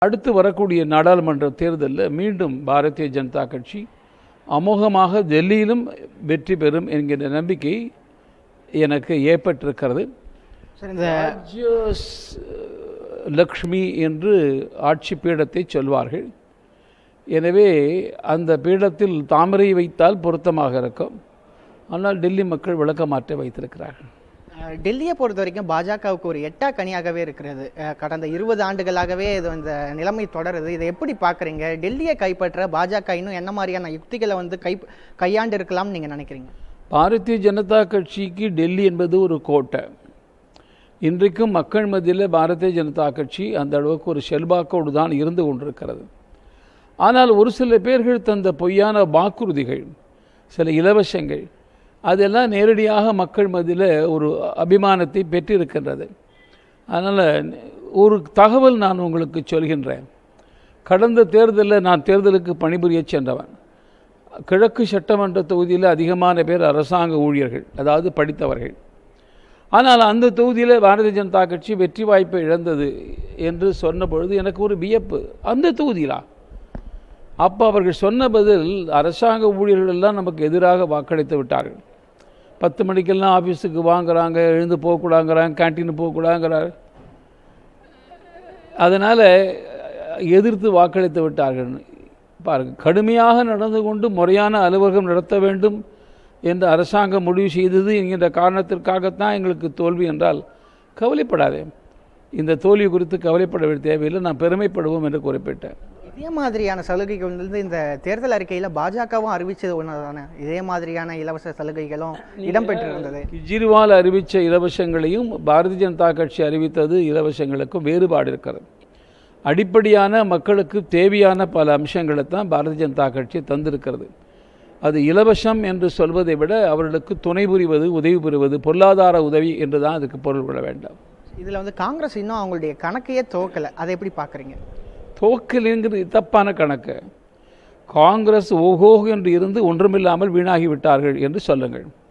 அடுத்து வரக்கூடிய நாடாளுமன்ற தேர்தலில் மீண்டும் பாரதிய ஜனதா கட்சி அமோகமாக டெல்லியிலும் வெற்றி பெறும் என்கிற நம்பிக்கை எனக்கு ஏற்பட்டிருக்கிறது சார் இந்த ராஜ்ய ஸ்- லக்ஷ்மி என்று ஆட்சி பீடத்தை சொல்வார்கள் எனவே அந்த பீடத்தில் தாமரை வைத்தால் பொருத்தமாக இருக்கும் ஆனால் டெல்லி மக்கள் விளக்கமாற்ற வைத்திருக்கிறார்கள் அஹ், டெல்லியை பொறுத்த வரைக்கும் பாஜகவுக்கு ஒரு எட்டா கனியாகவே இருக்கிறது அஹ், கடந்த இருபது ஆண்டுகளாகவே இது இந்த நிலைமை தொடருது இதை எப்படி பார்க்குறீங்க டெல்லியை கைப்பற்ற பாஜக இன்னும் என்ன மாதிரியான யுக்திகளை வந்து கை கையாண்டு இருக்கலாம்னு நீங்கள் நினைக்கிறீங்க பாரதிய ஜனதா கட்சிக்கு டெல்லி என்பது ஒரு கோட்டை இன்றைக்கும் மக்கள் மத்தியில் பாரதிய ஜனதா கட்சி அந்த அளவுக்கு ஒரு செல்வாக்கோடு தான் இருந்து கொண்டிருக்கிறது ஆனால் ஒரு சில பேர்கள் தந்த பொய்யான வாக்குறுதிகள் சில இலவசங்கள் அதெல்லாம் நேரடியாக மக்கள் மத்தியில் ஒரு அபிமானத்தை பெற்றிருக்கின்றது அதனால் ஒரு தகவல் நான் உங்களுக்கு சொல்கின்றேன் கடந்த தேர்தலில் நான் தேர்தலுக்கு பணிபுரிய சென்றவன் கிழக்கு சட்டமன்ற தொகுதியில் அதிகமான பேர் அரசாங்க ஊழியர்கள் அதாவது படித்தவர்கள் ஆனால் அந்த தொகுதியில் பாரதிய ஜனதா கட்சி வெற்றி வாய்ப்பை இழந்தது என்று சொன்ன பொழுது எனக்கு ஒரு வியப்பு அந்த தொகுதியிலா அப்போ அவர்கள் சொன்ன பதில் அரசாங்க ஊழியர்கள் எல்லாம் நமக்கு எதிராக வாக்களித்து விட்டார்கள் பத்து மணிக்கெல்லாம் ஆஃபீஸுக்கு வாங்குறாங்க எழுந்து போகக்கூடாங்கிறாங்க கேன்டீன் போகக்கூடாங்கிறாங்க அதனால் எதிர்த்து வாக்களித்து விட்டார்கள் பாருங்க கடுமையாக நடந்து கொண்டு முறையான அலுவலகம் நடத்த வேண்டும் என்று அரசாங்கம் முடிவு செய்தது என்கின்ற காரணத்திற்காகத்தான் எங்களுக்கு தோல்வி என்றால் கவலைப்படாதே இந்த தோல்வி குறித்து கவலைப்பட வேண்டிய தேவையில்லை நான் பெருமைப்படுவோம் என்று குறிப்பிட்டேன் இதே மாதிரியான சலுகைகள் வந்து இந்த தேர்தல் அறிக்கையில் பாஜகவும் அறிவிச்சது ஒன்று தானே இதே மாதிரியான இலவச சலுகைகளும் இடம்பெற்றிருந்தது கெஜ்ரிவால் அறிவித்த இலவசங்களையும் பாரதிய ஜனதா கட்சி அறிவித்தது இலவசங்களுக்கும் வேறுபாடு இருக்கிறது அடிப்படையான மக்களுக்கு தேவையான பல அம்சங்களை தான் பாரதிய ஜனதா கட்சி தந்திருக்கிறது அது இலவசம் என்று சொல்வதை விட அவர்களுக்கு துணை புரிவது உதவி புரிவது பொருளாதார உதவி என்று தான் அதுக்கு பொருள் கொள்ள வேண்டாம் இதில் வந்து காங்கிரஸ் இன்னும் அவங்களுடைய கணக்கையே துவக்கலை அதை எப்படி பார்க்குறீங்க துவக்கலுங்கிறது தப்பான கணக்கு காங்கிரஸ் ஓஹோ என்று இருந்து ஒன்றுமில்லாமல் வீணாகி விட்டார்கள் என்று சொல்லுங்கள்